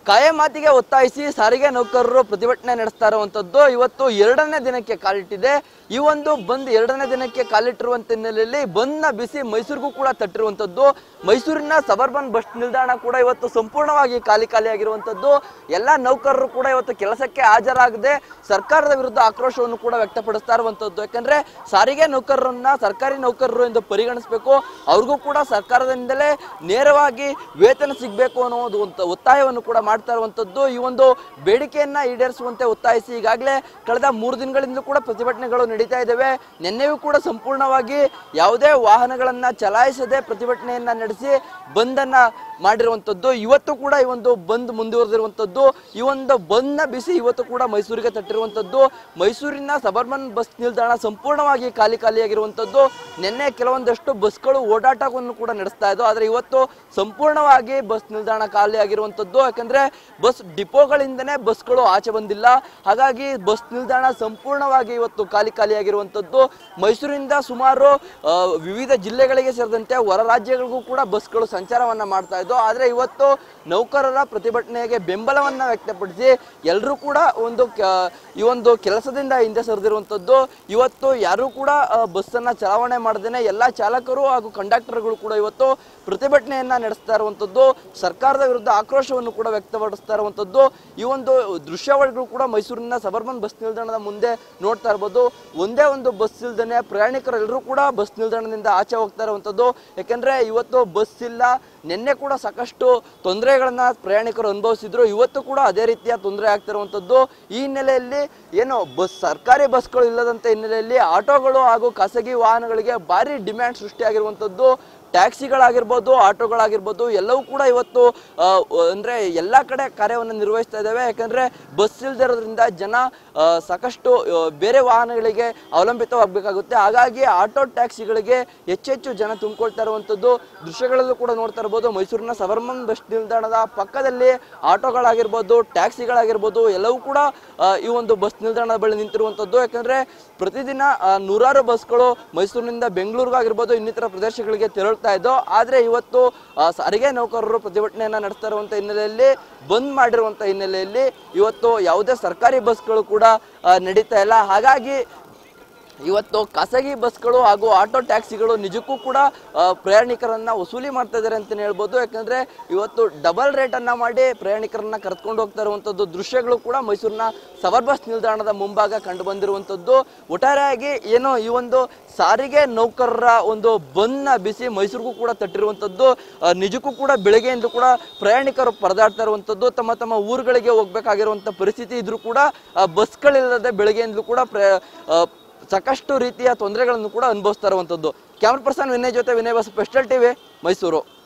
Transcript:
ಕಾಯ ಮಾತಿಗೆ ಒತ್ತಾಯಿಸಿ ಸಾರಿಗೆ ನೌಕರರು ಪ್ರತಿಭಟನೆ ನಡೆಸ್ತಾ ಇರುವಂತದ್ದು ಇವತ್ತು ಎರಡನೇ ದಿನಕ್ಕೆ ಕಾಲಿಟ್ಟಿದೆ ಈ ಒಂದು ಬಂದ್ ಎರಡನೇ ದಿನಕ್ಕೆ ಕಾಲಿಟ್ಟಿರುವಂತ ಹಿನ್ನೆಲೆಯಲ್ಲಿ ಬಂದ್ನ ಬಿಸಿ ಮೈಸೂರಿಗೂ ಕೂಡ ತಟ್ಟಿರುವಂತದ್ದು ಮೈಸೂರಿನ ಸಬರ್ಬನ್ ಬಸ್ ನಿಲ್ದಾಣ ಕೂಡ ಇವತ್ತು ಸಂಪೂರ್ಣವಾಗಿ ಖಾಲಿ ಖಾಲಿಯಾಗಿರುವಂತದ್ದು ಎಲ್ಲ ನೌಕರರು ಕೂಡ ಇವತ್ತು ಕೆಲಸಕ್ಕೆ ಹಾಜರಾಗದೆ ಸರ್ಕಾರದ ವಿರುದ್ಧ ಆಕ್ರೋಶವನ್ನು ಕೂಡ ವ್ಯಕ್ತಪಡಿಸ್ತಾ ಇರುವಂತದ್ದು ಯಾಕಂದ್ರೆ ಸಾರಿಗೆ ನೌಕರರನ್ನ ಸರ್ಕಾರಿ ನೌಕರರು ಎಂದು ಪರಿಗಣಿಸಬೇಕು ಅವ್ರಿಗೂ ಕೂಡ ಸರ್ಕಾರದಿಂದಲೇ ನೇರವಾಗಿ ವೇತನ ಸಿಗಬೇಕು ಅನ್ನೋ ಒಂದು ಒಂದು ಒತ್ತಾಯವನ್ನು ಕೂಡ ಮಾಡ್ತಾ ಇರುವಂತದ್ದು ಈ ಒಂದು ಬೇಡಿಕೆಯನ್ನ ಈಡೇರಿಸುವಂತೆ ಒತ್ತಾಯಿಸಿ ಈಗಾಗಲೇ ಕಳೆದ ಮೂರು ದಿನಗಳಿಂದ ಕೂಡ ಪ್ರತಿಭಟನೆಗಳು ನಡೀತಾ ಇದ್ದಾವೆ ನಿನ್ನೆಯೂ ಕೂಡ ಸಂಪೂರ್ಣವಾಗಿ ಯಾವುದೇ ವಾಹನಗಳನ್ನ ಚಲಾಯಿಸದೆ ಪ್ರತಿಭಟನೆಯನ್ನ ನಡೆಸಿ ಬಂದನ್ನ ಮಾಡಿರುವಂತದ್ದು ಇವತ್ತು ಕೂಡ ಈ ಒಂದು ಬಂದ್ ಮುಂದುವರೆದಿರುವಂತದ್ದು ಈ ಒಂದು ಬಂದ್ನ ಬಿಸಿ ಇವತ್ತು ಕೂಡ ಮೈಸೂರಿಗೆ ತಟ್ಟಿರುವಂತದ್ದು ಮೈಸೂರಿನ ಸಬರ್ಬನ್ ಬಸ್ ನಿಲ್ದಾಣ ಸಂಪೂರ್ಣವಾಗಿ ಖಾಲಿ ಖಾಲಿಯಾಗಿರುವಂತದ್ದು ನಿನ್ನೆ ಕೆಲವೊಂದಷ್ಟು ಬಸ್ಗಳು ಓಡಾಟವನ್ನು ಕೂಡ ನಡೆಸ್ತಾ ಇದ್ದವು ಆದ್ರೆ ಇವತ್ತು ಸಂಪೂರ್ಣವಾಗಿ ಬಸ್ ನಿಲ್ದಾಣ ಖಾಲಿ ಆಗಿರುವಂತದ್ದು ಯಾಕಂದ್ರೆ ಬಸ್ ಡಿಪೋಗಳಿಂದನೇ ಬಸ್ಗಳು ಆಚೆ ಬಂದಿಲ್ಲ ಹಾಗಾಗಿ ಬಸ್ ನಿಲ್ದಾಣ ಸಂಪೂರ್ಣವಾಗಿ ಇವತ್ತು ಖಾಲಿ ಖಾಲಿಯಾಗಿರುವಂತದ್ದು ಮೈಸೂರಿಂದ ಸುಮಾರು ಆ, ವಿವಿಧ ಜಿಲ್ಲೆಗಳಿಗೆ ಸೇರಿದಂತೆ ಹೊರ ರಾಜ್ಯಗಳಿಗೂ ಕೂಡ ಬಸ್ಗಳು ಸಂಚಾರವನ್ನ ಮಾಡ್ತಾ ಇದ್ದವು ಆದ್ರೆ ಇವತ್ತು ನೌಕರರ ಪ್ರತಿಭಟನೆಗೆ ಬೆಂಬಲವನ್ನ ವ್ಯಕ್ತಪಡಿಸಿ ಎಲ್ಲರೂ ಕೂಡ ಒಂದು ಕ- ಈ ಒಂದು ಕೆಲಸದಿಂದ ಹಿಂದೆ ಸರಿದಿರುವಂತದ್ದು ಇವತ್ತು ಯಾರು ಕೂಡ ಆ, ಬಸ್ಸನ್ನ ಚಲಾವಣೆ ಮಾಡದೇನೆ ಎಲ್ಲಾ ಚಾಲಕರು ಹಾಗೂ ಕಂಡಕ್ಟರ್ಗಳು ಕೂಡ ಇವತ್ತು ಪ್ರತಿಭಟನೆಯನ್ನ ನಡೆಸ್ತಾ ಇರುವಂತದ್ದು ಸರ್ಕಾರದ ವಿರುದ್ಧ ಆಕ್ರೋಶವನ್ನು ಕೂಡ ವ್ಯಕ್ತಪಡಿಸ್ತಾ ಇರುವಂತದ್ದು ಈ ಒಂದು ದೃಶ್ಯಾವಳಿಗಳು ಕೂಡ ಮೈಸೂರಿನ ಸಬರ್ಬನ್ ಬಸ್ ನಿಲ್ದಾಣದ ಮುಂದೆ ನೋಡ್ತಾ ಇರ್ಬೋದು ಒಂದೇ ಒಂದು ಬಸ್ ಇಲ್ದೇನೆ ಪ್ರಯಾಣಿಕರೆಲ್ಲರೂ ಕೂಡ ಬಸ್ ನಿಲ್ದಾಣದಿಂದ ಆಚೆ ಹೋಗ್ತಾ ಇರುವಂತದ್ದು ಯಾಕಂದ್ರೆ ಇವತ್ತು ಬಸ್ ಇಲ್ಲ ನಿನ್ನೆ ಕೂಡ ಸಾಕಷ್ಟು ತೊಂದರೆಗಳನ್ನ ಪ್ರಯಾಣಿಕರು ಅನುಭವಿಸಿದ್ರು ಇವತ್ತು ಕೂಡ ಅದೇ ರೀತಿಯ ತೊಂದರೆ ಆಗ್ತಿರುವಂತದ್ದು ಈ ಹಿನ್ನೆಲೆಯಲ್ಲಿ ಏನು ಬಸ್ ಸರ್ಕಾರಿ ಬಸ್ಗಳು ಇಲ್ಲದಂತ ಹಿನ್ನೆಲೆಯಲ್ಲಿ ಆಟೋಗಳು ಹಾಗೂ ಖಾಸಗಿ ವಾಹನಗಳಿಗೆ ಭಾರಿ ಡಿಮ್ಯಾಂಡ್ ಸೃಷ್ಟಿಯಾಗಿರುವಂತದ್ದು ಟ್ಯಾಕ್ಸಿಗಳಾಗಿರ್ಬೋದು ಆಟೋಗಳಾಗಿರ್ಬೋದು ಎಲ್ಲವೂ ಕೂಡ ಇವತ್ತು ಆ, ಅಂದ್ರೆ ಎಲ್ಲ ಕಡೆ ಕಾರ್ಯವನ್ನು ನಿರ್ವಹಿಸ್ತಾ ಇದ್ದಾವೆ ಯಾಕಂದ್ರೆ ಬಸ್ ಇಲ್ದೇ ಇರೋದ್ರಿಂದ ಜನ ಆ, ಸಾಕಷ್ಟು ಆ, ಬೇರೆ ವಾಹನಗಳಿಗೆ ಅವಲಂಬಿತವಾಗಬೇಕಾಗುತ್ತೆ ಹಾಗಾಗಿ ಆಟೋ ಟ್ಯಾಕ್ಸಿಗಳಿಗೆ ಹೆಚ್ಚೆಚ್ಚು ಜನ ತುಂಬಿಕೊಳ್ತಾ ಇರುವಂಥದ್ದು ದೃಶ್ಯಗಳಲ್ಲೂ ಕೂಡ ನೋಡ್ತಾ ಇರ್ಬೋದು ಮೈಸೂರಿನ ಸಬರ್ಮನ್ ಬಸ್ ನಿಲ್ದಾಣದ ಪಕ್ಕದಲ್ಲಿ ಆಟೋಗಳಾಗಿರ್ಬೋದು ಟ್ಯಾಕ್ಸಿಗಳಾಗಿರ್ಬೋದು ಎಲ್ಲವೂ ಕೂಡ ಆ, ಈ ಒಂದು ಬಸ್ ನಿಲ್ದಾಣದ ಬಳಿ ನಿಂತಿರುವಂಥದ್ದು ಯಾಕಂದ್ರೆ ಪ್ರತಿದಿನ ಆ, ನೂರಾರು ಬಸ್ಗಳು ಮೈಸೂರಿನಿಂದ ಬೆಂಗಳೂರಿಗಾಗಿರ್ಬೋದು ಇನ್ನಿತರ ಪ್ರದೇಶಗಳಿಗೆ ತೆರಳ್ತಾ ಇದ್ದೋ ಆದ್ರೆ ಇವತ್ತು ಆ, ಸಾರಿಗೆ ನೌಕರರು ಪ್ರತಿಭಟನೆಯನ್ನ ನಡೆಸ್ತಾ ಇರುವಂತ ಹಿನ್ನೆಲೆಯಲ್ಲಿ ಬಂದ್ ಮಾಡಿರುವಂತ ಹಿನ್ನೆಲೆಯಲ್ಲಿ ಇವತ್ತು ಯಾವುದೇ ಸರ್ಕಾರಿ ಬಸ್ಗಳು ಕೂಡ ಆ, ನಡೀತಾ ಇಲ್ಲ ಹಾಗಾಗಿ ಇವತ್ತು ಖಾಸಗಿ ಬಸ್ಗಳು ಹಾಗೂ ಆಟೋ ಟ್ಯಾಕ್ಸಿಗಳು ನಿಜಕ್ಕೂ ಕೂಡ ಆ, ಪ್ರಯಾಣಿಕರನ್ನ ವಸೂಲಿ ಮಾಡ್ತಾ ಇದ್ದಾರೆ ಅಂತಲೇ ಹೇಳ್ಬೋದು ಯಾಕಂದ್ರೆ ಇವತ್ತು ಡಬಲ್ ರೇಟ್ ಅನ್ನ ಮಾಡಿ ಪ್ರಯಾಣಿಕರನ್ನ ಕರೆದುಕೊಂಡು ಹೋಗ್ತಾ ಇರುವಂತದ್ದು ದೃಶ್ಯಗಳು ಕೂಡ ಮೈಸೂರಿನ ಸವರ್ ಬಸ್ ನಿಲ್ದಾಣದ ಮುಂಭಾಗ ಕಂಡು ಬಂದಿರುವಂತದ್ದು ಒಟ್ಟಾರೆಯಾಗಿ ಏನು ಈ ಒಂದು ಸಾರಿಗೆ ನೌಕರರ ಒಂದು ಬಂದ್ನ ಬಿಸಿ ಮೈಸೂರಿಗೂ ಕೂಡ ತಟ್ಟಿರುವಂತದ್ದು ಆ, ನಿಜಕ್ಕೂ ಕೂಡ ಬೆಳಗ್ಗೆಯಿಂದ ಕೂಡ ಪ್ರಯಾಣಿಕರು ಪರದಾಡ್ತಾ ಇರುವಂತದ್ದು ತಮ್ಮ ತಮ್ಮ ಊರುಗಳಿಗೆ ಹೋಗ್ಬೇಕಾಗಿರುವಂತ ಪರಿಸ್ಥಿತಿ ಇದ್ರೂ ಕೂಡ ಆ, ಬಸ್ಗಳಿಲ್ಲದೆ ಬೆಳಗ್ಗೆಯಿಂದಲೂ ಕೂಡ ಪ್ರ ಆ, ಸಾಕಷ್ಟು ರೀತಿಯ ತೊಂದರೆಗಳನ್ನು ಕೂಡ ಅನುಭವಿಸ್ತಾ ಇರುವಂತದ್ದು ಕ್ಯಾಮ್ರಾ ಪರ್ಸನ್ ವಿನಯ್ ಜೊತೆ Vinay bus special TV Mysuru